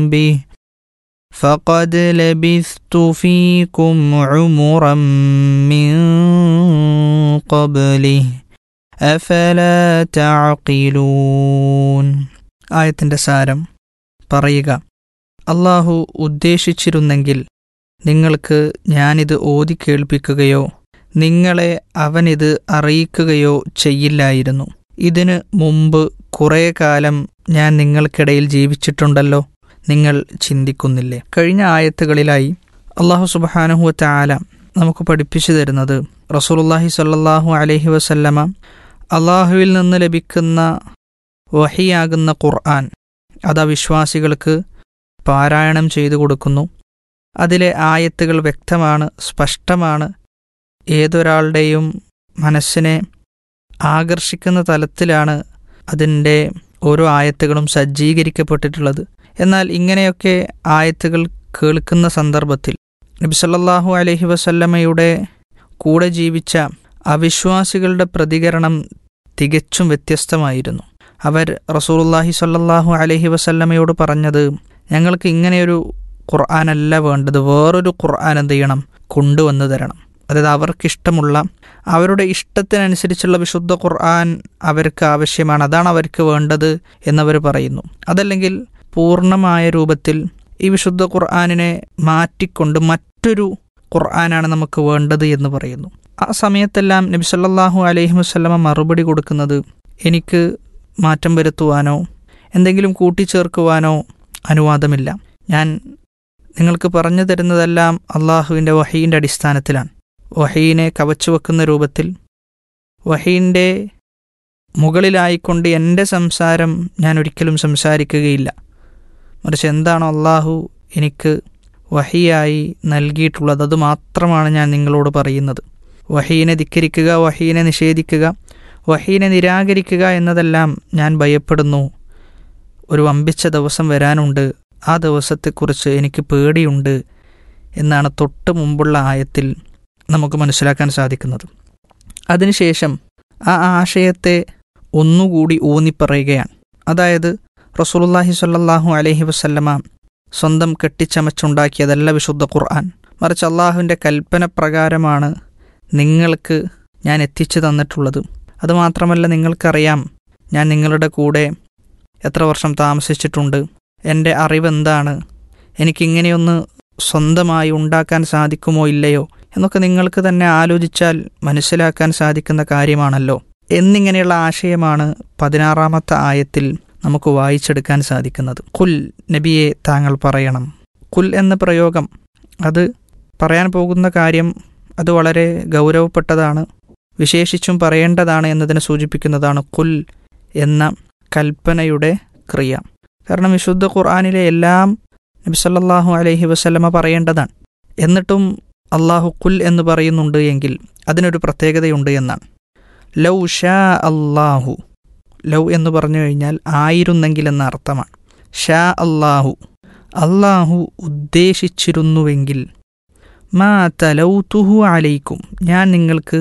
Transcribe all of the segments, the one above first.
به فقد لبثت فيكم عمرا من قبله أفلا تعقلون ആയത്തിൻ്റെ സാരം പറയുക അള്ളാഹു ഉദ്ദേശിച്ചിരുന്നെങ്കിൽ നിങ്ങൾക്ക് ഞാനിത് ഓതി കേൾപ്പിക്കുകയോ നിങ്ങളെ അവനിത് അറിയിക്കുകയോ ചെയ്യില്ലായിരുന്നു ഇതിനു മുമ്പ് കുറേ കാലം ഞാൻ നിങ്ങൾക്കിടയിൽ ജീവിച്ചിട്ടുണ്ടല്ലോ നിങ്ങൾ ചിന്തിക്കുന്നില്ലേ കഴിഞ്ഞ ആയത്തുകളിലായി അള്ളാഹു സുബാനഹുവറ്റ ആല നമുക്ക് പഠിപ്പിച്ചു തരുന്നത് റസൂലുല്ലാഹി സല്ലാഹു അലഹി വസല്ലമ അള്ളാഹുവിൽ നിന്ന് ലഭിക്കുന്ന വഹിയാകുന്ന ഖുർആൻ അത് വിശ്വാസികൾക്ക് പാരായണം ചെയ്തു കൊടുക്കുന്നു അതിലെ ആയത്തുകൾ വ്യക്തമാണ് സ്പഷ്ടമാണ് ഏതൊരാളുടെയും മനസ്സിനെ ആകർഷിക്കുന്ന തലത്തിലാണ് അതിൻ്റെ ഓരോ ആയത്തുകളും സജ്ജീകരിക്കപ്പെട്ടിട്ടുള്ളത് എന്നാൽ ഇങ്ങനെയൊക്കെ ആയത്തുകൾ കേൾക്കുന്ന സന്ദർഭത്തിൽ നബിസല്ലാഹു അലഹി വസല്ലമ്മയുടെ കൂടെ ജീവിച്ച അവിശ്വാസികളുടെ പ്രതികരണം തികച്ചും വ്യത്യസ്തമായിരുന്നു അവർ റസൂലുല്ലാഹി സല്ലാഹു അലഹി വസല്ലമയോട് പറഞ്ഞത് ഞങ്ങൾക്ക് ഇങ്ങനെയൊരു ഖുർആാനല്ല വേണ്ടത് വേറൊരു ഖുർആൻ എന്ത് ചെയ്യണം കൊണ്ടുവന്നു തരണം അതായത് അവർക്കിഷ്ടമുള്ള അവരുടെ ഇഷ്ടത്തിനനുസരിച്ചുള്ള വിശുദ്ധ ഖുർആൻ അവർക്ക് ആവശ്യമാണ് അതാണ് അവർക്ക് വേണ്ടത് എന്നവർ പറയുന്നു അതല്ലെങ്കിൽ പൂർണ്ണമായ രൂപത്തിൽ ഈ വിശുദ്ധ ഖുർആാനിനെ മാറ്റിക്കൊണ്ട് മറ്റൊരു ഖുർആനാണ് നമുക്ക് വേണ്ടത് എന്ന് പറയുന്നു ആ സമയത്തെല്ലാം നബി സല്ലാഹു അലൈഹി വസ്ലമ മറുപടി കൊടുക്കുന്നത് എനിക്ക് മാറ്റം വരുത്തുവാനോ എന്തെങ്കിലും കൂട്ടിച്ചേർക്കുവാനോ അനുവാദമില്ല ഞാൻ നിങ്ങൾക്ക് പറഞ്ഞു തരുന്നതെല്ലാം അള്ളാഹുവിൻ്റെ വഹീൻ്റെ അടിസ്ഥാനത്തിലാണ് വഹീനെ കവച്ചു വെക്കുന്ന രൂപത്തിൽ വഹീൻ്റെ മുകളിലായിക്കൊണ്ട് എൻ്റെ സംസാരം ഞാൻ ഒരിക്കലും സംസാരിക്കുകയില്ല മറിച്ച് എന്താണോ അള്ളാഹു എനിക്ക് വഹിയായി നൽകിയിട്ടുള്ളത് അത് മാത്രമാണ് ഞാൻ നിങ്ങളോട് പറയുന്നത് വഹീനെ ധിക്കരിക്കുക വഹീനെ നിഷേധിക്കുക വഹീനെ നിരാകരിക്കുക എന്നതെല്ലാം ഞാൻ ഭയപ്പെടുന്നു ഒരു വമ്പിച്ച ദിവസം വരാനുണ്ട് ആ ദിവസത്തെക്കുറിച്ച് എനിക്ക് പേടിയുണ്ട് എന്നാണ് തൊട്ട് മുമ്പുള്ള ആയത്തിൽ നമുക്ക് മനസ്സിലാക്കാൻ സാധിക്കുന്നത് അതിനുശേഷം ആ ആശയത്തെ ഒന്നുകൂടി ഊന്നിപ്പറയുകയാണ് അതായത് റസൂലുല്ലാഹി സ്വല്ലല്ലാഹു അലൈഹി വസല്ലമ സ്വന്തം കെട്ടിച്ചമച്ചുണ്ടാക്കിയതല്ല വിശുദ്ധ ഖുർആൻ മറിച്ച് അള്ളാഹുവിൻ്റെ കൽപ്പന പ്രകാരമാണ് നിങ്ങൾക്ക് ഞാൻ എത്തിച്ചു തന്നിട്ടുള്ളത് അതുമാത്രമല്ല നിങ്ങൾക്കറിയാം ഞാൻ നിങ്ങളുടെ കൂടെ എത്ര വർഷം താമസിച്ചിട്ടുണ്ട് എൻ്റെ അറിവെന്താണ് എനിക്കിങ്ങനെയൊന്ന് സ്വന്തമായി ഉണ്ടാക്കാൻ സാധിക്കുമോ ഇല്ലയോ എന്നൊക്കെ നിങ്ങൾക്ക് തന്നെ ആലോചിച്ചാൽ മനസ്സിലാക്കാൻ സാധിക്കുന്ന കാര്യമാണല്ലോ എന്നിങ്ങനെയുള്ള ആശയമാണ് പതിനാറാമത്തെ ആയത്തിൽ നമുക്ക് വായിച്ചെടുക്കാൻ സാധിക്കുന്നത് കുൽ നബിയെ താങ്കൾ പറയണം കുൽ എന്ന പ്രയോഗം അത് പറയാൻ പോകുന്ന കാര്യം അത് വളരെ ഗൗരവപ്പെട്ടതാണ് വിശേഷിച്ചും പറയേണ്ടതാണ് എന്നതിനെ സൂചിപ്പിക്കുന്നതാണ് കുൽ എന്ന കൽപ്പനയുടെ ക്രിയ കാരണം വിശുദ്ധ ഖുർആാനിലെ എല്ലാം നബിസല്ലാഹു അലൈഹി വസ്ലമ പറയേണ്ടതാണ് എന്നിട്ടും അള്ളാഹു കുൽ എന്ന് പറയുന്നുണ്ട് എങ്കിൽ അതിനൊരു പ്രത്യേകതയുണ്ട് എന്നാണ് ലൗ ഷാ അള്ളാഹു ലൗ എന്ന് പറഞ്ഞു കഴിഞ്ഞാൽ ആയിരുന്നെങ്കിൽ എന്ന അർത്ഥമാണ് ഷാ അള്ളാഹു അള്ളാഹു ഉദ്ദേശിച്ചിരുന്നുവെങ്കിൽ മാ തലൗതുഹു അലൈക്കും ഞാൻ നിങ്ങൾക്ക്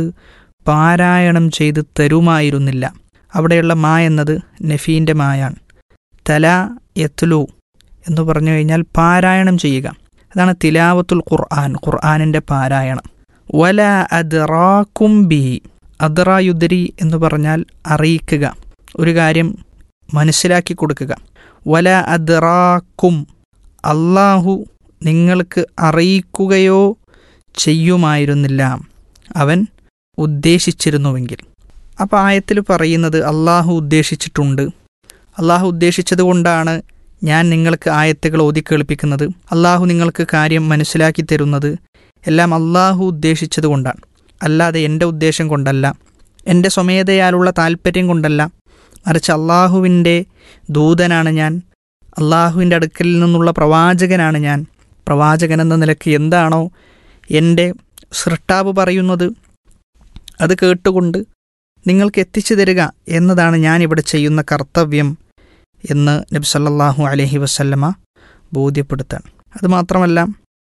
പാരായണം ചെയ്ത് തരുമായിരുന്നില്ല അവിടെയുള്ള മാ എന്നത് നഫീൻ്റെ മായാണ് തല യത്ലു എന്ന് പറഞ്ഞു കഴിഞ്ഞാൽ പാരായണം ചെയ്യുക അതാണ് തിലാവത്തുൽ ഖുർആൻ ഖുർആാനിൻ്റെ പാരായണം വല അദ്റാക്കും ബിഹി അദ്റായുദ്രി എന്ന് പറഞ്ഞാൽ അറിയിക്കുക ഒരു കാര്യം മനസ്സിലാക്കി കൊടുക്കുക വല അദ്റാക്കും അള്ളാഹു നിങ്ങൾക്ക് അറിയിക്കുകയോ ചെയ്യുമായിരുന്നില്ല അവൻ ഉദ്ദേശിച്ചിരുന്നുവെങ്കിൽ അപ്പോൾ ആയത്തിൽ പറയുന്നത് അള്ളാഹു ഉദ്ദേശിച്ചിട്ടുണ്ട് അള്ളാഹു ഉദ്ദേശിച്ചത് കൊണ്ടാണ് ഞാൻ നിങ്ങൾക്ക് ആയത്തുകൾ ഓതി കേൾപ്പിക്കുന്നത് അള്ളാഹു നിങ്ങൾക്ക് കാര്യം മനസ്സിലാക്കി തരുന്നത് എല്ലാം അള്ളാഹു ഉദ്ദേശിച്ചത് കൊണ്ടാണ് അല്ലാതെ എൻ്റെ ഉദ്ദേശം കൊണ്ടല്ല എൻ്റെ സ്വമേധയാലുള്ള താല്പര്യം കൊണ്ടല്ല മറിച്ച് അള്ളാഹുവിൻ്റെ ദൂതനാണ് ഞാൻ അള്ളാഹുവിൻ്റെ അടുക്കലിൽ നിന്നുള്ള പ്രവാചകനാണ് ഞാൻ പ്രവാചകൻ എന്ന നിലയ്ക്ക് എന്താണോ എൻ്റെ സൃഷ്ടാവ് പറയുന്നത് അത് കേട്ടുകൊണ്ട് നിങ്ങൾക്ക് എത്തിച്ചു തരിക എന്നതാണ് ഞാൻ ഇവിടെ ചെയ്യുന്ന കർത്തവ്യം എന്ന് നബി സല്ലല്ലാഹു അലൈഹി വസല്ലമ ബോധ്യപ്പെടുത്താൻ അതുമാത്രമല്ല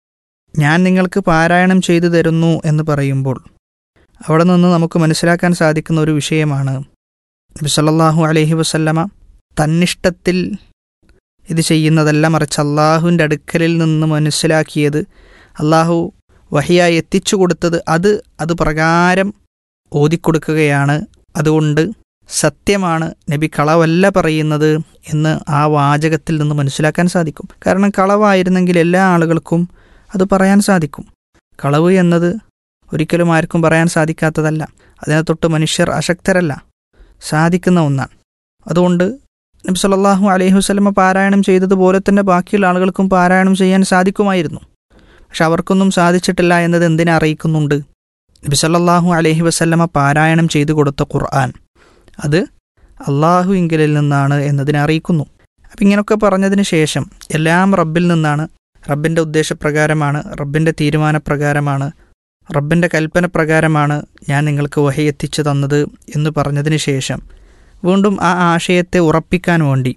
ഞാൻ നിങ്ങൾക്ക് പാരായണം ചെയ്തു തരുന്നു എന്ന് പറയുമ്പോൾ അവിടെ നിന്ന് നമുക്ക് മനസ്സിലാക്കാൻ സാധിക്കുന്ന ഒരു വിഷയമാണ് നബി സല്ലല്ലാഹു അലൈഹി വസല്ലമ തന്നിഷ്ടത്തിൽ ഇത് ചെയ്യുന്നതല്ല മറിച്ച് അള്ളാഹുവിൻ്റെ അടുക്കലിൽ നിന്ന് മനസ്സിലാക്കിയത് അള്ളാഹു വഹിയായി എത്തിച്ചു കൊടുത്തത് അത് അത് പ്രകാരം ഓതിക്കൊടുക്കുകയാണ് അതുകൊണ്ട് സത്യമാണ് നബി കളവല്ല പറയുന്നത് എന്ന് ആ വാചകത്തിൽ നിന്ന് മനസ്സിലാക്കാൻ സാധിക്കും കാരണം കളവായിരുന്നെങ്കിൽ എല്ലാ ആളുകൾക്കും അത് പറയാൻ സാധിക്കും കളവ് എന്നത് ഒരിക്കലും ആർക്കും പറയാൻ സാധിക്കാത്തതല്ല അതിനെ തൊട്ട് മനുഷ്യർ അശക്തരല്ല സാധിക്കുന്ന ഒന്നാണ് അതുകൊണ്ട് നബി സല്ലല്ലാഹു അലൈഹി വസല്ലമ പാരായണം ചെയ്തതുപോലെ തന്നെ ബാക്കിയുള്ള ആളുകൾക്കും പാരായണം ചെയ്യാൻ സാധിക്കുമായിരുന്നു പക്ഷെ അവർക്കൊന്നും സാധിച്ചിട്ടില്ല എന്നത് എന്തിനെ അറിയിക്കുന്നുണ്ട് നബി സല്ലല്ലാഹു അലൈഹി വസല്ലമ പാരായണം ചെയ്തു കൊടുത്ത ഖുർആൻ അത് അള്ളാഹുവിങ്കലിൽ നിന്നാണ് എന്നതിനെ അറിയിക്കുന്നു അപ്പം ഇങ്ങനെയൊക്കെ പറഞ്ഞതിന് ശേഷം എല്ലാം റബ്ബിൽ നിന്നാണ് റബ്ബിൻ്റെ ഉദ്ദേശപ്രകാരമാണ് റബ്ബിൻ്റെ തീരുമാനപ്രകാരമാണ് റബ്ബിൻ്റെ കൽപ്പന പ്രകാരമാണ് ഞാൻ നിങ്ങൾക്ക് വഹി എത്തിച്ചു തന്നത് എന്ന് പറഞ്ഞതിന് ശേഷം വീണ്ടും ആ ആശയത്തെ ഉറപ്പിക്കാൻ വേണ്ടി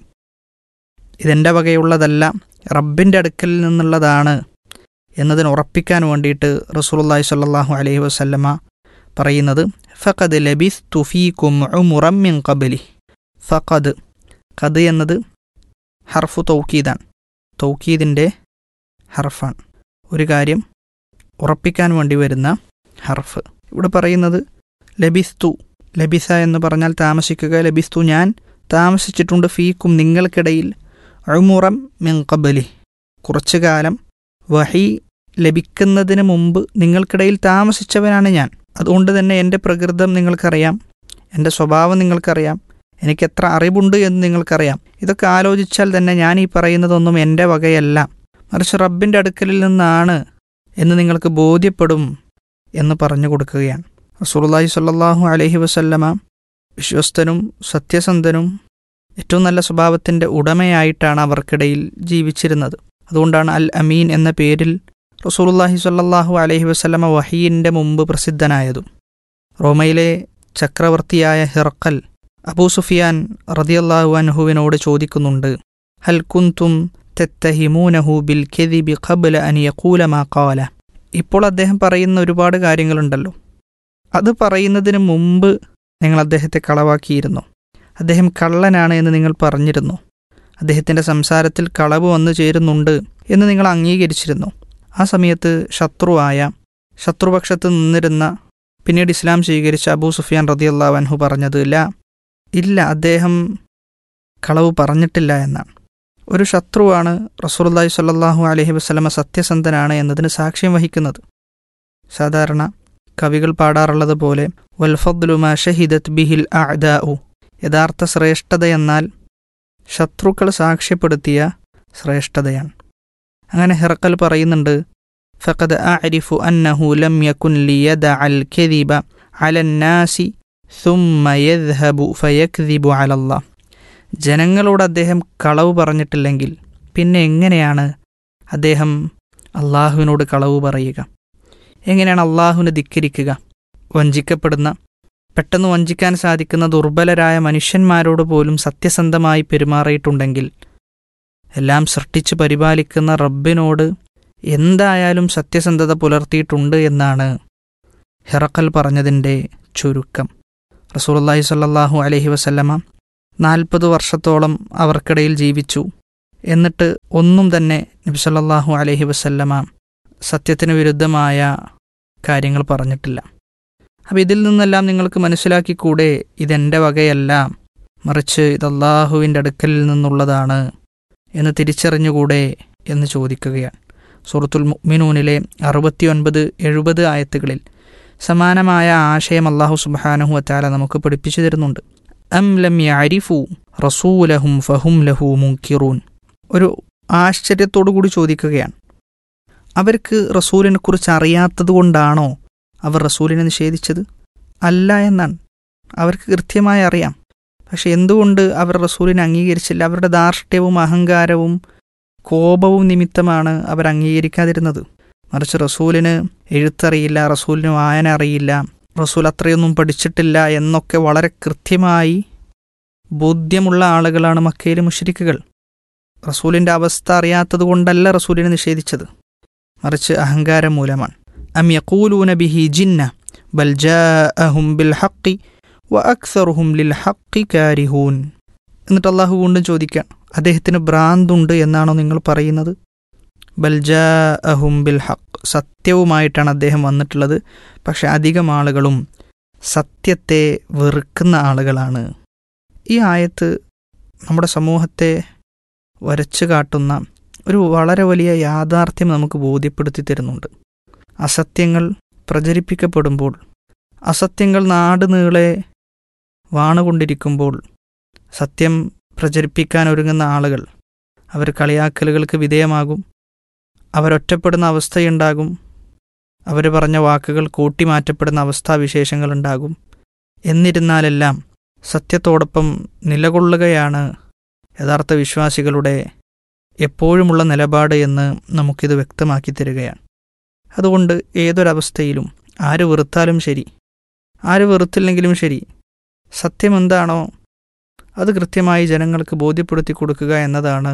ഇതെൻ്റെ വകയുള്ളതല്ല റബ്ബിൻ്റെ അടുക്കൽ നിന്നുള്ളതാണ് എന്നതിന് ഉറപ്പിക്കാൻ വേണ്ടിയിട്ട് റസൂലുള്ളാഹി സ്വല്ലല്ലാഹു അലൈഹി വസല്ലമ പറയുന്നത് ഫഖദ് ലബിസ് തുഫീക്കും മുറമ്മിൻ കബലി ഫഖദ് ഖദ് എന്നത് ഹർഫു തൗക്കീദാണ് തൗക്കീദിൻ്റെ ഹർഫാണ് ഒരു കാര്യം ഉറപ്പിക്കാൻ വേണ്ടി വരുന്ന ഹർഫ് ഇവിടെ പറയുന്നത് ലബിസ്തു ലബിസ എന്ന് പറഞ്ഞാൽ താമസിക്കുക ലബിസ്തു ഞാൻ താമസിച്ചിട്ടുണ്ട് ഫീക്കും നിങ്ങൾക്കിടയിൽ അഴുമുറം മിൻ കബലി കുറച്ചു കാലം വഹി ലഭിക്കുന്നതിന് മുമ്പ് നിങ്ങൾക്കിടയിൽ താമസിച്ചവനാണ് ഞാൻ അതുകൊണ്ട് തന്നെ എൻ്റെ പ്രകൃതം നിങ്ങൾക്കറിയാം എൻ്റെ സ്വഭാവം നിങ്ങൾക്കറിയാം എനിക്ക് എത്ര അറിവുണ്ട് എന്ന് നിങ്ങൾക്കറിയാം ഇതൊക്കെ ആലോചിച്ചാൽ തന്നെ ഞാൻ ഈ പറയുന്നതൊന്നും എൻ്റെ വകയല്ല മറിച്ച് റബ്ബിൻ്റെ അടുക്കലിൽ നിന്നാണ് എന്ന് നിങ്ങൾക്ക് ബോധ്യപ്പെടും എന്ന് പറഞ്ഞു കൊടുക്കുകയാണ് റസൂലുള്ളാഹി സ്വല്ലല്ലാഹു അലൈഹി വസല്ലമ വിശ്വസ്തനും സത്യസന്ധനും ഏറ്റവും നല്ല സ്വഭാവത്തിൻ്റെ ഉടമയായിട്ടാണ് അവർക്കിടയിൽ ജീവിച്ചിരുന്നത് അതുകൊണ്ടാണ് അൽ അമീൻ എന്ന പേരിൽ റസൂലുള്ളാഹി സ്വല്ലല്ലാഹു അലൈഹി വസല്ലമ വഹീൻ്റെ മുമ്പ് പ്രസിദ്ധനായതും റോമയിലെ ചക്രവർത്തിയായ ഹിറക്കൽ അബൂ സുഫിയാൻ റദിയല്ലാഹു അൻഹുവിനോട് ചോദിക്കുന്നുണ്ട് ഹൽ കുന്തും തെത്തഹിമൂനഹു ബിൽ കെദിബി ഖബല അൻ യഖൂല മാ ഖാല ഇപ്പോൾ അദ്ദേഹം പറയുന്ന ഒരുപാട് കാര്യങ്ങളുണ്ടല്ലോ അത് പറയുന്നതിന് മുമ്പ് നിങ്ങൾ അദ്ദേഹത്തെ കളവാക്കിയിരുന്നു അദ്ദേഹം കള്ളനാണ് എന്ന് നിങ്ങൾ പറഞ്ഞിരുന്നു അദ്ദേഹത്തിൻ്റെ സംസാരത്തിൽ കളവ് വന്നു ചേരുന്നുണ്ട് എന്ന് നിങ്ങൾ അംഗീകരിച്ചിരുന്നു ആ സമയത്ത് ശത്രുവായ ശത്രുപക്ഷത്ത് നിന്നിരുന്ന പിന്നീട് ഇസ്ലാം സ്വീകരിച്ച അബൂ സുഫിയാൻ റതിയല്ലാഹു അൻഹു പറഞ്ഞത് ഇല്ല ഇല്ല അദ്ദേഹം കളവ് പറഞ്ഞിട്ടില്ല എന്നാണ് ഒരു ശത്രുവാണ് റസൂലുള്ളാഹി സ്വല്ലല്ലാഹു അലൈഹി വസല്ലമ സത്യസന്ധനാണ് എന്നതിന് സാക്ഷ്യം വഹിക്കുന്നത് സാധാരണ കവികൾ പാടാറുള്ളത് പോലെ വൽഫദ്ലുമ ഷഹിദത് ബിഹിൽ അഅദാഉ യഥാർത്ഥ ശ്രേഷ്ഠത എന്നാൽ ശത്രുക്കൾ സാക്ഷ്യപ്പെടുത്തിയ ശ്രേഷ്ഠതയാണ് അങ്ങനെ ഹിറക്കൽ പറയുന്നുണ്ട് ഫഖദ് അഅരിഫു അന്നഹു ലം യകുൻ ലിയദഅൽ കദിബ അലൻ നാസി ثم يذهب فيكذب على الله ജനങ്ങളോട് അദ്ദേഹം കളവ് പറഞ്ഞിട്ടില്ലെങ്കിൽ പിന്നെ എങ്ങനെയാണ് അദ്ദേഹം അള്ളാഹുവിനോട് കളവ് പറയുക എങ്ങനെയാണ് അള്ളാഹുവിനെ ധിക്കരിക്കുക വഞ്ചിക്കപ്പെടുന്ന പെട്ടെന്ന് വഞ്ചിക്കാൻ സാധിക്കുന്ന ദുർബലരായ മനുഷ്യന്മാരോട് പോലും സത്യസന്ധമായി പെരുമാറിയിട്ടുണ്ടെങ്കിൽ എല്ലാം സൃഷ്ടിച്ച് പരിപാലിക്കുന്ന റബ്ബിനോട് എന്തായാലും സത്യസന്ധത പുലർത്തിയിട്ടുണ്ട് എന്നാണ് ഹിറക്കൽ പറഞ്ഞതിൻ്റെ ചുരുക്കം റസൂലുള്ളാഹി സ്വല്ലല്ലാഹു അലൈഹി വസല്ലമ നാൽപ്പത് വർഷത്തോളം അവർക്കിടയിൽ ജീവിച്ചു എന്നിട്ട് ഒന്നും തന്നെ നബി സല്ലല്ലാഹു അലൈഹി വസല്ലമ സത്യത്തിന് വിരുദ്ധമായ കാര്യങ്ങൾ പറഞ്ഞിട്ടില്ല അപ്പം ഇതിൽ നിന്നെല്ലാം നിങ്ങൾക്ക് മനസ്സിലാക്കിക്കൂടെ ഇതെൻ്റെ വകയല്ല മറിച്ച് ഇത് അള്ളാഹുവിൻ്റെ അടുക്കലിൽ നിന്നുള്ളതാണ് എന്ന് തിരിച്ചറിഞ്ഞുകൂടെ എന്ന് ചോദിക്കുകയാണ് സൂറത്തുൽ മുഅ്മിനൂനിലെ അറുപത്തിയൊൻപത് എഴുപത് ആയത്തുകളിൽ സമാനമായ ആശയം അള്ളാഹു സുബ്ഹാനഹു വത്താല നമുക്ക് പഠിപ്പിച്ചു തരുന്നുണ്ട് അം ലം യഅരിഫു റസൂലഹും ഫഹും ലഹു മുൻകിറൂൻ ഒരു ആശ്ചര്യത്തോടു കൂടി ചോദിക്കുകയാണ് അവർക്ക് റസൂലിനെ കുറിച്ച് അറിയാത്തത് കൊണ്ടാണോ അവർ റസൂലിനെ നിഷേധിച്ചത് അല്ല എന്നാണ് അവർക്ക് കൃത്യമായി അറിയാം പക്ഷെ എന്തുകൊണ്ട് അവർ റസൂലിനെ അംഗീകരിച്ചില്ല അവരുടെ ധാർഷ്ട്യവും അഹങ്കാരവും കോപവും നിമിത്തമാണ് അവർ അംഗീകരിക്കാതിരുന്നത് മറിച്ച് റസൂലിന് എഴുത്തറിയില്ല റസൂലിന് വായന അറിയില്ല റസൂൽ അത്രയൊന്നും പഠിച്ചിട്ടില്ല എന്നൊക്കെ വളരെ കൃത്യമായി ബോധ്യമുള്ള ആളുകളാണ് മക്കയിലെ മുഷരിക്കുകൾ റസൂലിൻ്റെ അവസ്ഥ അറിയാത്തത് കൊണ്ടല്ല റസൂലിനെ നിഷേധിച്ചത് മറിച്ച് അഹങ്കാരം മൂലമാണ് അം യഖൂലൂന ബിഹി ജിന്ന ബൽ ജാഅഹും ബിൽ ഹഖി വ അക്സറുഹും ലിൽ ഹഖി കാരിഹൂൻ എന്നിട്ട് അള്ളാഹു വീണ്ടും ചോദിക്കാൻ അദ്ദേഹത്തിന് ഭ്രാന്തുണ്ട് എന്നാണോ നിങ്ങൾ പറയുന്നത് ബൽജാ അഹും ബിൽ ഹക്ക് സത്യവുമായിട്ടാണ് അദ്ദേഹം വന്നിട്ടുള്ളത് പക്ഷെ അധികം ആളുകളും സത്യത്തെ വെറുക്കുന്ന ആളുകളാണ് ഈ ആയത്ത് നമ്മുടെ സമൂഹത്തെ വരച്ചു കാട്ടുന്ന ഒരു വളരെ വലിയ യാഥാർത്ഥ്യം നമുക്ക് ബോധ്യപ്പെടുത്തി തരുന്നുണ്ട് അസത്യങ്ങൾ പ്രചരിപ്പിക്കപ്പെടുമ്പോൾ അസത്യങ്ങൾ നാട് നീളെ വാണുകൊണ്ടിരിക്കുമ്പോൾ സത്യം പ്രചരിപ്പിക്കാൻ ഒരുങ്ങുന്ന ആളുകൾ അവർ കളിയാക്കലുകൾക്ക് വിധേയമാകും അവരൊറ്റപ്പെടുന്ന അവസ്ഥയുണ്ടാകും അവർ പറഞ്ഞ വാക്കുകൾ കൂട്ടിമാറ്റപ്പെടുന്ന അവസ്ഥാവിശേഷങ്ങളുണ്ടാകും എന്നിരുന്നാലെല്ലാം സത്യത്തോടൊപ്പം നിലകൊള്ളുകയാണ് യഥാർത്ഥ വിശ്വാസികളുടെ എപ്പോഴുമുള്ള നിലപാട് എന്ന് നമുക്കിത് വ്യക്തമാക്കി തരികയാണ് അതുകൊണ്ട് ഏതൊരവസ്ഥയിലും ആര് വെറുത്താലും ശരി ആര് വെറുത്തില്ലെങ്കിലും ശരി സത്യം എന്താണോ അത് കൃത്യമായി ജനങ്ങൾക്ക് ബോധ്യപ്പെടുത്തി കൊടുക്കുക എന്നതാണ്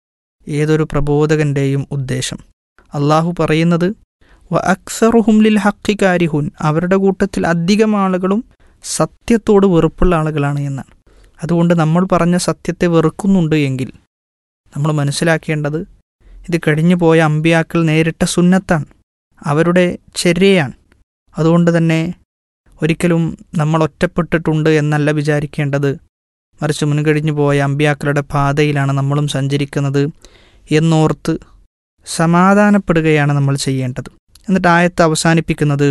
ഏതൊരു പ്രബോധകന്റെയും ഉദ്ദേശം അള്ളാഹു പറയുന്നത് വ അക്സറുഹും ലിൽ ഹക്കി കാരിഹുൻ അവരുടെ കൂട്ടത്തിൽ അധികം ആളുകളും സത്യത്തോട് വെറുപ്പുള്ള ആളുകളാണ് എന്നാണ് അതുകൊണ്ട് നമ്മൾ പറഞ്ഞ സത്യത്തെ വെറുക്കുന്നുണ്ട് എങ്കിൽ നമ്മൾ മനസ്സിലാക്കേണ്ടത് ഇത് കഴിഞ്ഞു പോയ അമ്പിയാക്കൾ നേരിട്ട സുന്നത്താണ് അവരുടെ ചര്യയാണ് അതുകൊണ്ട് തന്നെ ഒരിക്കലും നമ്മൾ ഒറ്റപ്പെട്ടിട്ടുണ്ട് എന്നല്ല വിചാരിക്കേണ്ടത് മറിച്ച് മുൻകഴിഞ്ഞു പോയ അമ്പിയാക്കളുടെ പാതയിലാണ് നമ്മളും സഞ്ചരിക്കുന്നത് എന്നോർത്ത് സമാധാനപ്പെടുകയാണ് നമ്മൾ ചെയ്യേണ്ടത് എന്നിട്ട് ആയത്ത് അവസാനിപ്പിക്കുന്നത്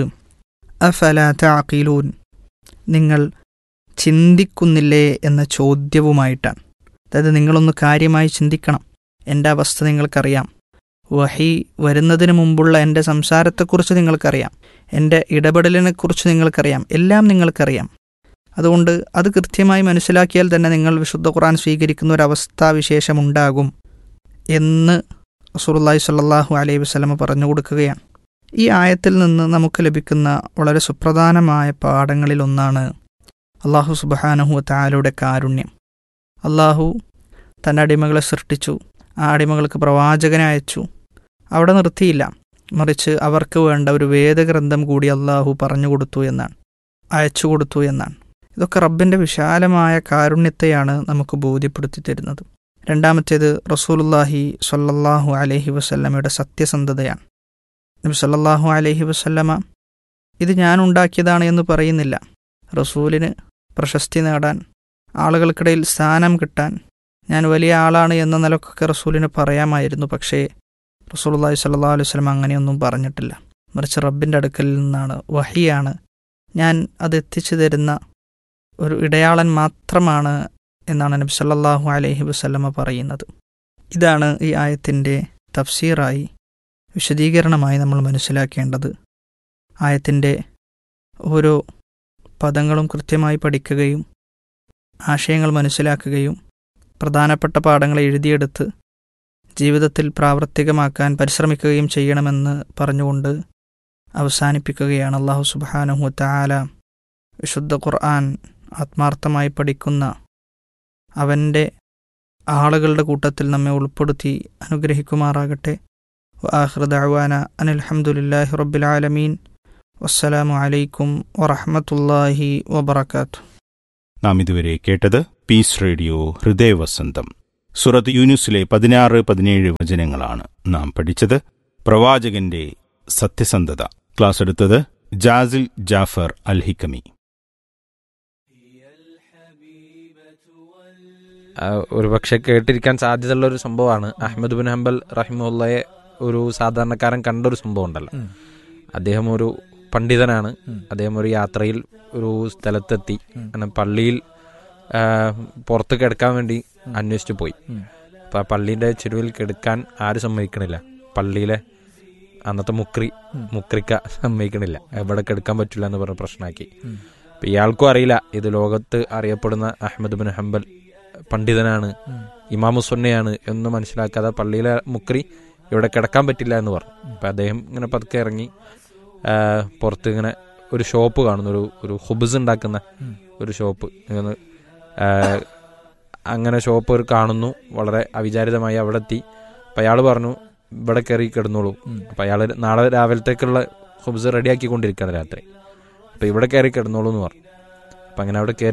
അഫല താഖീലൂൻ നിങ്ങൾ ചിന്തിക്കുന്നില്ലേ എന്ന ചോദ്യവുമായിട്ടാണ് അതായത് നിങ്ങളൊന്ന് കാര്യമായി ചിന്തിക്കണം എൻ്റെ അവസ്ഥ നിങ്ങൾക്കറിയാം വഹി വരുന്നതിന് മുമ്പുള്ള എൻ്റെ സംസാരത്തെക്കുറിച്ച് നിങ്ങൾക്കറിയാം എൻ്റെ ഇടപെടലിനെക്കുറിച്ച് നിങ്ങൾക്കറിയാം എല്ലാം നിങ്ങൾക്കറിയാം അതുകൊണ്ട് അത് കൃത്യമായി മനസ്സിലാക്കിയാൽ തന്നെ നിങ്ങൾ വിശുദ്ധ ഖുർആൻ സ്വീകരിക്കുന്ന ഒരു അവസ്ഥാവിശേഷമുണ്ടാകും എന്ന് റസൂലുള്ളാഹി സ്വല്ലല്ലാഹു അലൈഹി വസല്ലമ പറഞ്ഞു കൊടുക്കുകയാണ് ഈ ആയത്തിൽ നിന്ന് നമുക്ക് ലഭിക്കുന്ന വളരെ സുപ്രധാനമായ പാഠങ്ങളിലൊന്നാണ് അള്ളാഹു സുബഹാനഹു താലയുടെ കാരുണ്യം അള്ളാഹു തൻ്റെ അടിമകളെ സൃഷ്ടിച്ചു ആ അടിമകൾക്ക് പ്രവാചകനെ അയച്ചു അവിടെ നിർത്തിയില്ല മറിച്ച് അവർക്ക് വേണ്ട ഒരു വേദഗ്രന്ഥം കൂടി അള്ളാഹു പറഞ്ഞു കൊടുത്തു എന്നാണ് അയച്ചു കൊടുത്തു എന്നാണ് ഇതൊക്കെ റബ്ബിൻ്റെ വിശാലമായ കാരുണ്യത്തെയാണ് നമുക്ക് ബോധ്യപ്പെടുത്തി തരുന്നത് രണ്ടാമത്തേത് റസൂലുല്ലാഹി സ്വല്ലല്ലാഹു അലൈഹി വസല്ലമയുടെ സത്യസന്ധതയാണ് നബി സല്ലല്ലാഹു അലൈഹി വസല്ലമ ഇത് ഞാൻ ഉണ്ടാക്കിയതാണ് എന്ന് പറയുന്നില്ല റസൂലിന് പ്രശസ്തി നേടാൻ ആളുകൾക്കിടയിൽ സ്ഥാനം കിട്ടാൻ ഞാൻ വലിയ ആളാണ് എന്ന നിലക്കൊക്കെ റസൂലിന് പറയാമായിരുന്നു പക്ഷേ റസൂലുള്ളാഹി സ്വല്ലല്ലാഹു അലൈഹി വസല്ലം അങ്ങനെയൊന്നും പറഞ്ഞിട്ടില്ല മറിച്ച് റബ്ബിൻ്റെ അടുക്കലിൽ നിന്നാണ് വഹിയാണ് ഞാൻ അത് എത്തിച്ചു തരുന്ന ഒരു ഇടയാളൻ മാത്രമാണ് എന്നാണ് നബി സല്ലല്ലാഹു അലൈഹി വസല്ലമ പറയുന്നത് ഇതാണ് ഈ ആയത്തിൻ്റെ തഫ്സീറായി വിശദീകരണമായി നമ്മൾ മനസ്സിലാക്കേണ്ടത് ആയത്തിൻ്റെ ഓരോ പദങ്ങളും കൃത്യമായി പഠിക്കുകയും ആശയങ്ങൾ മനസ്സിലാക്കുകയും പ്രധാനപ്പെട്ട പാഠങ്ങൾ എഴുതിയെടുത്ത് ജീവിതത്തിൽ പ്രാവർത്തികമാക്കാൻ പരിശ്രമിക്കുകയും ചെയ്യണമെന്ന് പറഞ്ഞുകൊണ്ട് അവസാനിപ്പിക്കുകയാണ് അള്ളാഹു സുബാനഹു താല വിശുദ്ധ ഖുർആൻ ആത്മാർത്ഥമായി പഠിക്കുന്ന അവൻ്റെ ആളുകളുടെ കൂട്ടത്തിൽ നമ്മെ ഉൾപ്പെടുത്തി അനുഗ്രഹിക്കുമാറാകട്ടെ وآخر دعوانا أن الحمد لله رب العالمين والسلام عليكم ورحمة الله وبركاته നാം ഇതുവരെ കേട്ടത് പീസ് റേഡിയോ ഹൃദയവസന്തം സുറത്ത് യൂനുസിലെ പതിനാറ് പതിനേഴ് വചനങ്ങളാണ് നാം പഠിച്ചത് പ്രവാചകന്റെ സത്യസന്ധത ക്ലാസ് എടുത്തത് ജാസിൽ ജാഫർ അൽ ഹിക്കമി ഒരു പക്ഷെ കേട്ടിരിക്കാൻ സാധ്യതയുള്ള ഒരു സംഭവമാണ് അഹമ്മദ് ബിൻ ഹംബൽ റഹിമുള്ളയെ ഒരു സാധാരണക്കാരൻ കണ്ട ഒരു സംഭവം ഉണ്ടല്ലോ അദ്ദേഹം ഒരു പണ്ഡിതനാണ് അദ്ദേഹം ഒരു യാത്രയിൽ ഒരു സ്ഥലത്തെത്തി അങ്ങനെ പള്ളിയിൽ ആ, പുറത്ത് കിടക്കാൻ വേണ്ടി അന്വേഷിച്ചു പോയി അപ്പൊ ആ പള്ളീന്റെ ചെരുവിൽ കിടക്കാൻ ആരും സമ്മതിക്കണില്ല പള്ളിയിലെ അന്നത്തെ മുക്രി മുക്രിക്ക സമ്മതിക്കണില്ല എവിടെ കിടക്കാൻ പറ്റില്ല എന്ന് പറഞ്ഞ പ്രശ്നമാക്കി അപ്പൊ ഇയാൾക്കും അറിയില്ല ഇത് ലോകത്ത് അറിയപ്പെടുന്ന അഹമ്മദ് ബിൻ ഹംബൽ പണ്ഡിതനാണ് ഇമാമുസുന്നയാണ് എന്ന് മനസ്സിലാക്കാതെ പള്ളിയിലെ മുക്രി ഇവിടെ കിടക്കാൻ പറ്റില്ല എന്ന് പറഞ്ഞു അപ്പൊ അദ്ദേഹം ഇങ്ങനെ പതുക്കെ ഇറങ്ങി ആ, പുറത്ത് ഇങ്ങനെ ഒരു ഷോപ്പ് കാണുന്നു ഒരു ഒരു ഹുബ്സ് ഉണ്ടാക്കുന്ന ഒരു ഷോപ്പ് ഇങ്ങനെ ആ, അങ്ങനെ ഷോപ്പ് ഒരു കാണുന്നു വളരെ അവിചാരിതമായി അവിടെ എത്തി അപ്പൊ അയാൾ പറഞ്ഞു ഇവിടെ കയറി കിടന്നോളൂ അപ്പൊ അയാൾ നാളെ രാവിലത്തേക്കുള്ള ഹുബ്സ് റെഡിയാക്കിക്കൊണ്ടിരിക്കുകയാണ് രാത്രി അപ്പൊ ഇവിടെ കയറി കിടന്നോളൂ എന്ന് പറഞ്ഞു അപ്പൊ അങ്ങനെ അവിടെ കയറി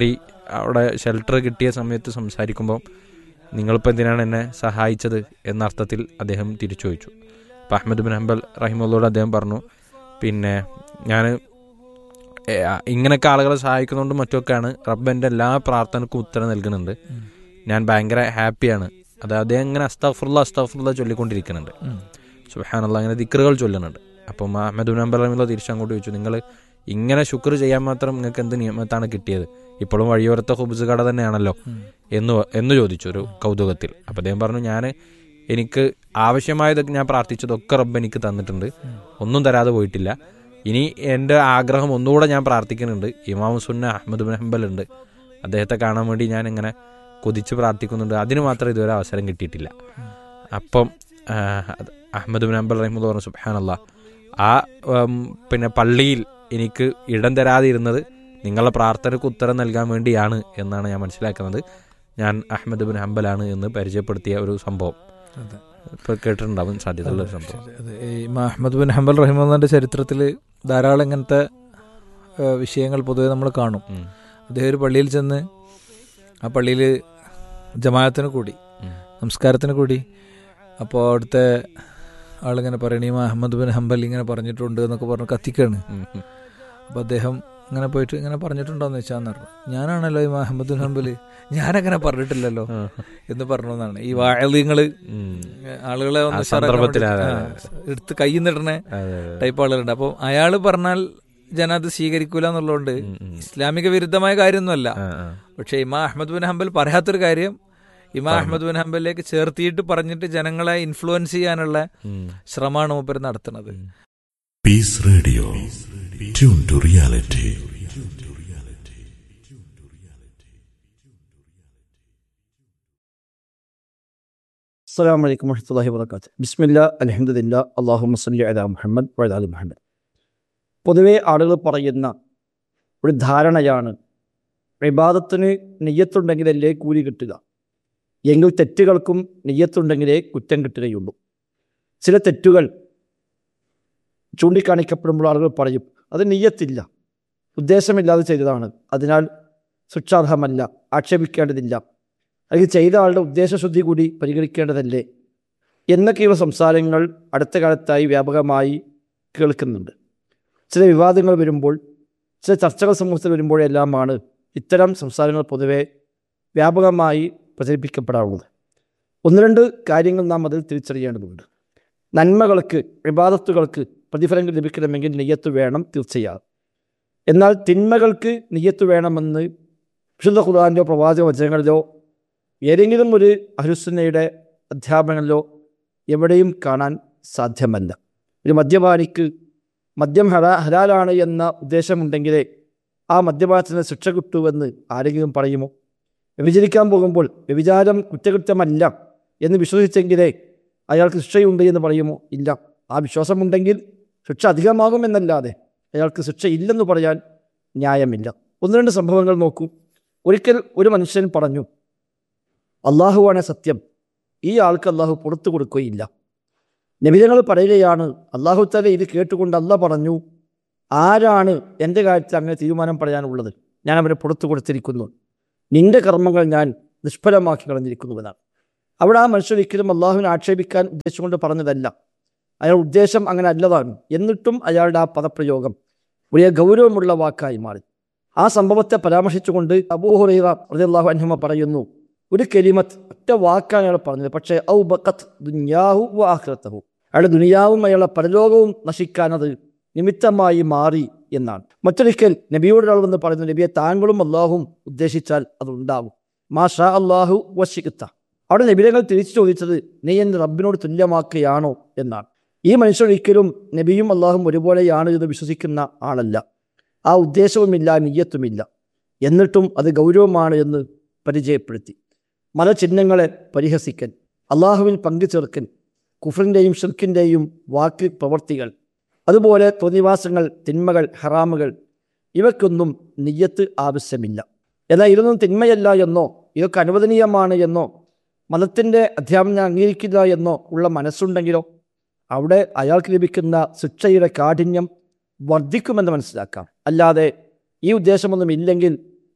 അവിടെ ഷെൽട്ടർ കിട്ടിയ സമയത്ത് സംസാരിക്കുമ്പോൾ നിങ്ങളിപ്പോൾ എന്തിനാണ് എന്നെ സഹായിച്ചത് എന്ന അർത്ഥത്തിൽ അദ്ദേഹം തിരിച്ചു ചോദിച്ചു അപ്പം അഹമ്മദ് ബിൻ ഹംബൽ റഹിമുള്ളോട് അദ്ദേഹം പറഞ്ഞു പിന്നെ ഞാൻ ഇങ്ങനെയൊക്കെ ആളുകളെ സഹായിക്കുന്നതുകൊണ്ട് മറ്റൊക്കെയാണ് റബ്ബ് എൻ്റെ എല്ലാ പ്രാർത്ഥനക്കും ഉത്തരം നൽകുന്നുണ്ട് ഞാൻ ഭയങ്കര ഹാപ്പിയാണ് അത് അദ്ദേഹം ഇങ്ങനെ അസ്താഫുള്ള അസ്താഫുള്ള ചൊല്ലിക്കൊണ്ടിരിക്കുന്നുണ്ട് സുഹാനുള്ള അങ്ങനെ ദിക്കറുകൾ ചൊല്ലുന്നുണ്ട് അപ്പം അഹമ്മദ് ബിൻ ഹംബൽ റഹിമുള്ള തിരിച്ചങ്ങോട്ട് ചോദിച്ചു നിങ്ങൾ ഇങ്ങനെ ശുക്ർ ചെയ്യാൻ മാത്രം നിങ്ങൾക്ക് എന്ത് നിയമത്താണ് കിട്ടിയത് ഇപ്പോഴും വഴിയോരത്തെ ഹുബ്സ് കട തന്നെയാണല്ലോ എന്ന് വ- എന്ന് ചോദിച്ചു ഒരു കൗതുകത്തിൽ അപ്പം അദ്ദേഹം പറഞ്ഞു ഞാൻ എനിക്ക് ആവശ്യമായതൊക്കെ ഞാൻ പ്രാർത്ഥിച്ചതൊക്കെ റബ്ബ് എനിക്ക് തന്നിട്ടുണ്ട് ഒന്നും തരാതെ പോയിട്ടില്ല ഇനി എൻ്റെ ആഗ്രഹം ഒന്നുകൂടെ ഞാൻ പ്രാർത്ഥിക്കുന്നുണ്ട് ഇമാം സുന്ന അഹമ്മദ് ബിൻ ഹംബൽ ഉണ്ട് അദ്ദേഹത്തെ കാണാൻ വേണ്ടി ഞാൻ ഇങ്ങനെ കൊതിച്ച് പ്രാർത്ഥിക്കുന്നുണ്ട് അതിന് മാത്രം ഇതുവരെ അവസരം കിട്ടിയിട്ടില്ല അപ്പം ആ, അത് അഹമ്മദ് ബിൻ ഹംബൽ റഹിമുള്ള പറഞ്ഞു സുബാനല്ല ആ ഉം, പിന്നെ പള്ളിയിൽ എനിക്ക് ഇടം തരാതെ ഇരുന്നത് നിങ്ങളുടെ പ്രാർത്ഥനയ്ക്ക് ഉത്തരം നൽകാൻ വേണ്ടിയാണ് എന്നാണ് ഞാൻ മനസ്സിലാക്കുന്നത് ഞാൻ അഹമ്മദ് ബിൻ ഹംബലാണ് എന്ന് പരിചയപ്പെടുത്തിയ ഒരു സംഭവം അതെ. ഇപ്പൊ കേട്ടിട്ടുണ്ടാവും സാധ്യതയുള്ള ഒരു സംഭവം ശരി, അതെ. ഈ ഇമാം അഹമ്മദ് ബിൻ ഹംബൽ റഹിമുള്ളാന്റെ ചരിത്രത്തിൽ ധാരാളം ഇങ്ങനത്തെ ആ, വിഷയങ്ങൾ പൊതുവെ നമ്മൾ കാണും ഉം. അദ്ദേഹം ഒരു പള്ളിയിൽ ചെന്ന് ആ പള്ളിയിൽ ജമാഅത്തിന് കൂടി ഉം. നമസ്കാരത്തിന് കൂടി അപ്പോൾ അവിടുത്തെ ആളിങ്ങനെ പറയണ ഈ അഹമ്മദ് ബിൻ ഹംബൽ ഇങ്ങനെ പറഞ്ഞിട്ടുണ്ട് എന്നൊക്കെ പറഞ്ഞ് കത്തിക്കാണ് ഉം, ഉം. അപ്പോൾ അദ്ദേഹം ഇങ്ങനെ പോയിട്ട് ഇങ്ങനെ പറഞ്ഞിട്ടുണ്ടോന്ന് വെച്ചാന്ന് പറഞ്ഞു ഞാനാണല്ലോ ഈ അഹമ്മദ് ബിൻ ഹംബൽ ഞാനങ്ങനെ പറഞ്ഞിട്ടില്ലല്ലോ ആ. എന്ന് പറഞ്ഞു എന്നാണ് ഈ വാഴലിങ്ങൾ ഉം. ആളുകളെ ഒന്ന് ആ ഉഷാറാക്കാൻ സന്ദർഭത്തിൽ വേണ്ടി- അതെ, ആ, എടുത്ത് കൈ നിടണേ അതെ, അതെ. ടൈപ്പ് ആളുകളുണ്ട് അപ്പം അയാൾ പറഞ്ഞാൽ ജന അത് സ്വീകരിക്കൂല എന്നുള്ളതുകൊണ്ട് ഉം, ഉം. ഇസ്ലാമിക വിരുദ്ധമായ കാര്യമൊന്നുമല്ല ആ, ആ. പക്ഷെ ഇമാ അഹമ്മദ് ബിൻ ഹംബൽ പറയാത്തൊരു കാര്യം ഇമാ അഹമ്മദ് ബിൻ ഹംബലിലേക്ക് ചേർത്തിയിട്ട് പറഞ്ഞിട്ട് ജനങ്ങളെ ഇൻഫ്ലുവൻസ് ചെയ്യാനുള്ള ഉം. ശ്രമമാണ് മൂപ്പർ നടത്തുന്നത് Peace Radio. Tune to reality. അസ്സാം വലൈക്കും വർഹമത്തല്ലാഹി വർക്കാത്ത് ബിസ്മില്ല അലഹദില്ല അള്ളാഹു മസ്ലി അല മുഹമ്മദ് വഴാലി മുഹമ്മദ് പൊതുവെ ആളുകൾ പറയുന്ന ഒരു ധാരണയാണ് വിവാദത്തിന് നെയ്യത്തുണ്ടെങ്കിലല്ലേ കൂലി കിട്ടുക എങ്കിൽ തെറ്റുകൾക്കും നെയ്യത്തുണ്ടെങ്കിലേ കുറ്റം കിട്ടുകയുള്ളൂ ചില തെറ്റുകൾ ചൂണ്ടിക്കാണിക്കപ്പെടുമ്പോൾ ആളുകൾ പറയും അത് നെയ്യത്തില്ല ഉദ്ദേശമില്ലാതെ ചെയ്തതാണ് അതിനാൽ ശിക്ഷാർഹമല്ല ആക്ഷേപിക്കേണ്ടതില്ല അല്ലെങ്കിൽ ചെയ്ത ആളുടെ ഉദ്ദേശശുദ്ധി കൂടി പരിഗണിക്കേണ്ടതല്ലേ എന്നൊക്കെയുള്ള സംസാരങ്ങൾ അടുത്ത കാലത്തായി വ്യാപകമായി കേൾക്കുന്നുണ്ട് ചില വിവാദങ്ങൾ വരുമ്പോൾ ചില ചർച്ചകൾ സമൂഹത്തിൽ വരുമ്പോഴെല്ലാമാണ് ഇത്തരം സംസാരങ്ങൾ പൊതുവെ വ്യാപകമായി പ്രചരിപ്പിക്കപ്പെടാറുള്ളത് ഒന്ന് രണ്ട് കാര്യങ്ങൾ നാം അതിൽ തിരിച്ചറിയേണ്ടതുണ്ട് നന്മകൾക്ക് വിവാദത്തുകൾക്ക് പ്രതിഫലങ്ങൾ ലഭിക്കണമെങ്കിൽ നെയ്യത്ത് വേണം തീർച്ചയായും എന്നാൽ തിന്മകൾക്ക് നെയ്യത്ത് വേണമെന്ന് വിശുദ്ധ ഖുർആാനിലോ പ്രവാചക വചനങ്ങളിലോ ഏതെങ്കിലും ഒരു അഹുസുന്നയുടെ അധ്യാപനങ്ങളിലോ എവിടെയും കാണാൻ സാധ്യമല്ല ഒരു മദ്യപാനിക്ക് മദ്യം ഹലാ ഹലാലാണ് എന്ന ഉദ്ദേശമുണ്ടെങ്കിലേ ആ മദ്യപാനത്തിന് ശിക്ഷ കിട്ടുമെന്ന് ആരെങ്കിലും പറയുമോ വ്യഭിചരിക്കാൻ പോകുമ്പോൾ വ്യഭിചാരം കുറ്റകൃത്യമല്ല എന്ന് വിശ്വസിച്ചെങ്കിലേ അയാൾക്ക് ശിക്ഷയുണ്ട് എന്ന് പറയുമോ ഇല്ല ആ വിശ്വാസമുണ്ടെങ്കിൽ ശിക്ഷ അധികമാകുമെന്നല്ലാതെ അയാൾക്ക് ശിക്ഷ ഇല്ലെന്ന് പറയാൻ ന്യായമില്ല ഒന്ന് രണ്ട് സംഭവങ്ങൾ നോക്കൂ ഒരിക്കൽ ഒരു മനുഷ്യൻ പറഞ്ഞു അള്ളാഹുവാണ് സത്യം ഈ ആൾക്ക് അള്ളാഹു പുറത്തു കൊടുക്കുകയില്ല നബിതങ്ങൾ പറയുകയാണ് അള്ളാഹു തല ഇത് കേട്ടുകൊണ്ട് അല്ല പറഞ്ഞു ആരാണ് എൻ്റെ കാര്യത്തിൽ അങ്ങനെ തീരുമാനം പറയാനുള്ളത് ഞാൻ അവനെ പുറത്തു കൊടുത്തിരിക്കുന്നു നിന്റെ കർമ്മങ്ങൾ ഞാൻ നിഷ്ഫലമാക്കി കളഞ്ഞിരിക്കുന്നുവെന്നാണ് അവിടെ ആ മനുഷ്യർ ഒരിക്കലും അള്ളാഹുവിനെ ആക്ഷേപിക്കാൻ ഉദ്ദേശിച്ചുകൊണ്ട് പറഞ്ഞതല്ല അയാൾ ഉദ്ദേശം അങ്ങനെ അല്ലതാണ് എന്നിട്ടും അയാളുടെ ആ പദപ്രയോഗം വലിയ ഗൗരവമുള്ള വാക്കായി മാറി ആ സംഭവത്തെ പരാമർശിച്ചുകൊണ്ട് അബൂഹുറൈറ റളിയല്ലാഹു അൻഹുമ പറയുന്നു ഒരു കെലിമത്ത് ഒറ്റ വാക്കാണ് അയാൾ പറഞ്ഞത് പക്ഷേ ഔ ബക്കത്ത് ദുനിയാഹു വ ആഖിറത്തഹു അയാളുടെ ദുനിയാവും അയാളുടെ പരലോകവും നശിക്കാനത് നിമിത്തമായി മാറി എന്നാണ് മറ്റൊരിക്കൽ നബിയോട് ഒരാൾ വന്ന് പറയുന്നു നബിയെ താങ്കളും അള്ളാഹും ഉദ്ദേശിച്ചാൽ അത് ഉണ്ടാകും മാ ഷാ അള്ളാഹു വശിക്കത്ത അവിടെ നബിതങ്ങൾ തിരിച്ചു ചോദിച്ചത് നീ എന്നെ റബ്ബിനോട് തുല്യമാക്കുകയാണോ എന്നാണ് ഈ മനുഷ്യർ ഒരിക്കലും നബിയും അള്ളാഹും ഒരുപോലെയാണ് എന്ന് വിശ്വസിക്കുന്ന ആളല്ല ആ ഉദ്ദേശവുമില്ല നിയ്യത്തുമില്ല എന്നിട്ടും അത് ഗൗരവമാണ് എന്ന് പരിചയപ്പെടുത്തി മതചിഹ്നങ്ങളെ പരിഹസിക്കൽ അള്ളാഹുവിൽ പങ്കുചേർക്കൽ കുഫറിൻ്റെയും ഷിർക്കിൻ്റെയും വാക്ക് പ്രവർത്തികൾ അതുപോലെ തോന്നിവാസങ്ങൾ തിന്മകൾ ഹറാമുകൾ ഇവയ്ക്കൊന്നും നിയ്യത്ത് ആവശ്യമില്ല എന്നാൽ ഇതൊന്നും തിന്മയല്ല എന്നോ ഇതൊക്കെ അനുവദനീയമാണ് എന്നോ മതത്തിൻ്റെ അധ്യാപനം അംഗീകരിക്കില്ല എന്നോ ഉള്ള മനസ്സുണ്ടെങ്കിലോ അവിടെ അയാൾക്ക് ലഭിക്കുന്ന ശിക്ഷയുടെ കാഠിന്യം വർദ്ധിക്കുമെന്ന് മനസ്സിലാക്കാം അല്ലാതെ ഈ ഉദ്ദേശമൊന്നും ഇല്ലെങ്കിൽ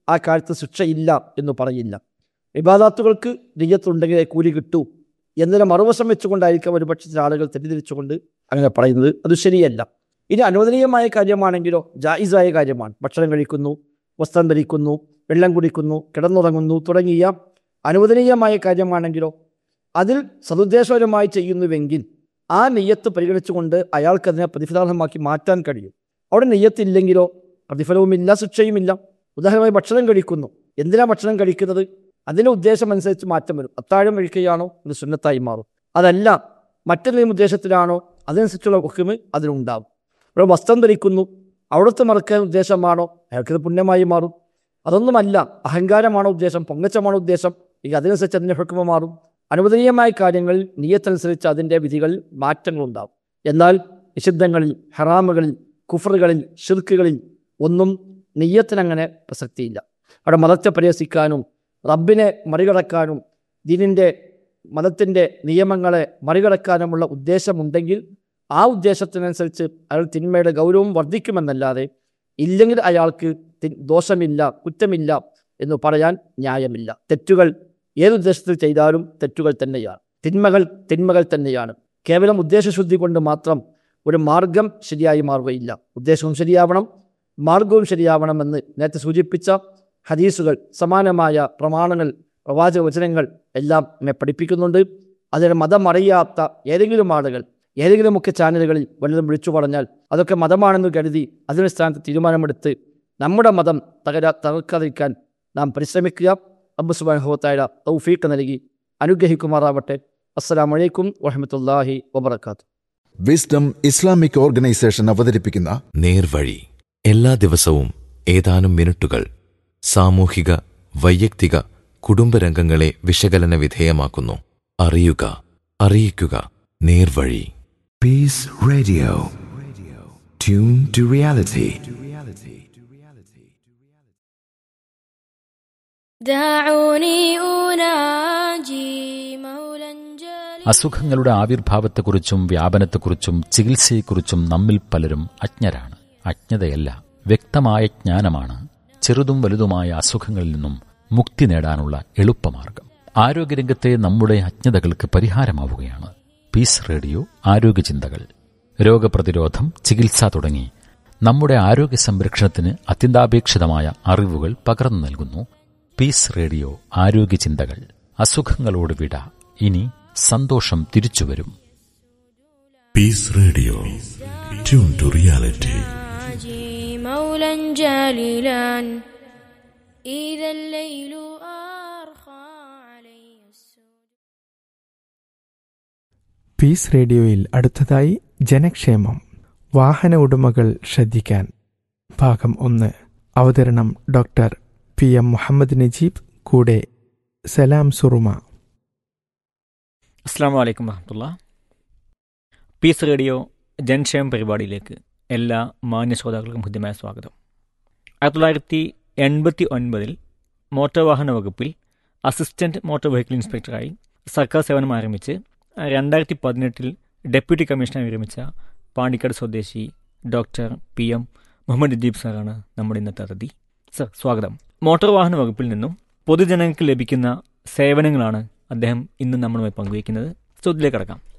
ആ കാര്യത്തിൽ ശിക്ഷയില്ല എന്ന് പറയില്ല വിവാദാത്തുകൾക്ക് നെയ്യത്തുണ്ടെങ്കിലേ കൂലി കിട്ടൂ എന്നൊരു മറുവശം വെച്ചുകൊണ്ടായിരിക്കാം ഒരുപക്ഷെ ചില ആളുകൾ തെറ്റിദ്ധരിച്ചുകൊണ്ട് അങ്ങനെ പറയുന്നത് അത് ശരിയല്ല ഇനി അനുവദനീയമായ കാര്യമാണെങ്കിലോ ജായിസായ കാര്യമാണ് ഭക്ഷണം കഴിക്കുന്നു വസ്ത്രം ധരിക്കുന്നു വെള്ളം കുടിക്കുന്നു കിടന്നുറങ്ങുന്നു തുടങ്ങിയ അനുവദനീയമായ കാര്യമാണെങ്കിലോ അതിൽ സതുദ്ദേശപരമായി ചെയ്യുന്നുവെങ്കിൽ ആ നെയ്യത്ത് പരിഗണിച്ചുകൊണ്ട് അയാൾക്കതിനെ പ്രതിഫലാർഹമാക്കി മാറ്റാൻ കഴിയും അവിടെ നെയ്യത്തില്ലെങ്കിലോ പ്രതിഫലവുമില്ല ശിക്ഷയുമില്ല ഉദാഹരണമായി ഭക്ഷണം കഴിക്കുന്നു എന്തിനാ ഭക്ഷണം കഴിക്കുന്നത് അതിൻ്റെ ഉദ്ദേശം അനുസരിച്ച് മാറ്റം വരും അത്താഴം കഴിക്കുകയാണോ ഇത് സുന്നത്തായി മാറും അതല്ല മറ്റെന്തെങ്കിലും ഉദ്ദേശത്തിലാണോ അതനുസരിച്ചുള്ള ഹുക്കുമ് അതിനുണ്ടാകും ഇവിടെ വസ്ത്രം ധരിക്കുന്നു അവിടുത്തെ മറക്കാൻ ഉദ്ദേശമാണോ അയാൾക്കത് പുണ്യമായി മാറും അതൊന്നുമല്ല അഹങ്കാരമാണോ ഉദ്ദേശം പൊങ്ങച്ചമാണോ ഉദ്ദേശം എങ്കിൽ അതിനനുസരിച്ച് അതിൻ്റെ ഹുക്കുമ മാറും അനുവദനീയമായ കാര്യങ്ങളിൽ നിയത്തനുസരിച്ച് അതിൻ്റെ വിധികളിൽ മാറ്റങ്ങളുണ്ടാവും എന്നാൽ നിഷിദ്ധങ്ങളിൽ ഹറാമുകളിൽ കുഫറുകളിൽ ഷിർക്കുകളിൽ ഒന്നും നെയ്യത്തിനങ്ങനെ പ്രസക്തിയില്ല അവിടെ മതത്തെ പരിഹസിക്കാനും റബ്ബിനെ മറികടക്കാനും ദീനിൻ്റെ മതത്തിൻ്റെ നിയമങ്ങളെ മറികടക്കാനുമുള്ള ഉദ്ദേശമുണ്ടെങ്കിൽ ആ ഉദ്ദേശത്തിനനുസരിച്ച് അയാൾ തിന്മയുടെ ഗൗരവം വർദ്ധിക്കുമെന്നല്ലാതെ ഇല്ലെങ്കിൽ അയാൾക്ക് തി- ദോഷമില്ല കുറ്റമില്ല എന്ന് പറയാൻ ന്യായമില്ല തെറ്റുകൾ ഏതുദ്ദേശത്തിൽ ചെയ്താലും തെറ്റുകൾ തന്നെയാണ് തിന്മകൾ തിന്മകൾ തന്നെയാണ് കേവലം ഉദ്ദേശശുദ്ധി കൊണ്ട് മാത്രം ഒരു മാർഗം ശരിയായി മാറുകയില്ല ഉദ്ദേശവും ശരിയാവണം മാർഗവും ശരിയാവണമെന്ന് നേരത്തെ സൂചിപ്പിച്ച ഹദീസുകൾ സമാനമായ പ്രമാണങ്ങൾ പ്രവാചക വചനങ്ങൾ എല്ലാം എന്നെ പഠിപ്പിക്കുന്നുണ്ട് അതിന് മതം അറിയാത്ത ഏതെങ്കിലും ആളുകൾ ഏതെങ്കിലുമൊക്കെ ചാനലുകളിൽ വല്ലതും വിളിച്ചു പറഞ്ഞാൽ അതൊക്കെ മതമാണെന്ന് കരുതി അതിന് സ്ഥാനത്ത് തീരുമാനമെടുത്ത് നമ്മുടെ മതം തകരാ തകർക്കാതിരിക്കാൻ നാം പരിശ്രമിക്കുക അബ്ബു സുബാൻഹോത്തായ തൗഫീഖ് നൽകി അനുഗ്രഹിക്കുമാറാവട്ടെ അസ്സലാമു അലൈക്കും വറഹമത്തല്ലാഹി വബർക്കാത്തു വിസ്ഡം ഇസ്ലാമിക് ഓർഗനൈസേഷൻ അവതരിപ്പിക്കുന്ന നേർവഴി എല്ലാ ദിവസവും ഏതാനും മിനിറ്റുകൾ സാമൂഹിക വൈയക്തിക കുടുംബരംഗങ്ങളെ വിശകലന വിധേയമാക്കുന്നു അറിയുക അറിയിക്കുക നേർവഴി Peace Radio. Tune to reality. دعوني أناجي مولا جليلا അസുഖങ്ങളുടെ ആവിർഭാവത്തെക്കുറിച്ചും വ്യാപനത്തെക്കുറിച്ചും ചികിത്സയെക്കുറിച്ചും നമ്മിൽ പലരും അജ്ഞരാണ് അജ്ഞതയല്ല വ്യക്തമായ ജ്ഞാനമാണ് ചെറുതും വലുതുമായ അസുഖങ്ങളിൽ നിന്നും മുക്തി നേടാനുള്ള എളുപ്പമാർഗം ആരോഗ്യരംഗത്തെ നമ്മുടെ അജ്ഞതകൾക്ക് പരിഹാരമാവുകയാണ് പീസ് റേഡിയോ ആരോഗ്യചിന്തകൾ രോഗപ്രതിരോധം ചികിത്സ തുടങ്ങി നമ്മുടെ ആരോഗ്യ സംരക്ഷണത്തിന് അത്യന്താപേക്ഷിതമായ അറിവുകൾ പകർന്നു നൽകുന്നു പീസ് റേഡിയോ ആരോഗ്യചിന്തകൾ അസുഖങ്ങളോട് വിട ഇനി സന്തോഷം തിരിച്ചുവരും Peace Radio. Tune to reality. أناجي مولا جليلا إذا الليل أرخى علي السود peace റേഡിയോയിൽ അടുത്തതായി ജനക്ഷേമം വാഹന ഉടമകൾ ശ്രദ്ധിക്കാൻ ഭാഗം ഒന്ന് അവതരണം doctor P M Muhammad Najeeb കൂടെ സലാം സുറുമ അസ്സാം വലൈക്കും വറഹമുല്ല പീസ് റേഡിയോ ജൻക്ഷേമ പരിപാടിയിലേക്ക് എല്ലാ മാന്യ ശ്രോതാക്കൾക്കും ഹൃദ്യമായ സ്വാഗതം ആയിരത്തി തൊള്ളായിരത്തി എൺപത്തി ഒൻപതിൽ മോട്ടോർ വാഹന വകുപ്പിൽ അസിസ്റ്റന്റ് മോട്ടോർ വെഹിക്കിൾ ഇൻസ്പെക്ടറായി സർക്കാർ സേവനം ആരംഭിച്ച് രണ്ടായിരത്തി പതിനെട്ടിൽ ഡെപ്യൂട്ടി കമ്മീഷണർ വിരമിച്ച പാണ്ടിക്കാട് സ്വദേശി doctor P M Muhammad Najeeb സാറാണ് നമ്മുടെ ഇന്നത്തെ അതിഥി സർ സ്വാഗതം മോട്ടോർ വാഹന വകുപ്പിൽ നിന്നും പൊതുജനങ്ങൾക്ക് ലഭിക്കുന്ന സേവനങ്ങളാണ് അദ്ദേഹം ഇന്ന് നമ്മളുമായി പങ്കുവയ്ക്കുന്നത് ചോദ്യത്തിലേക്ക് കടക്കാം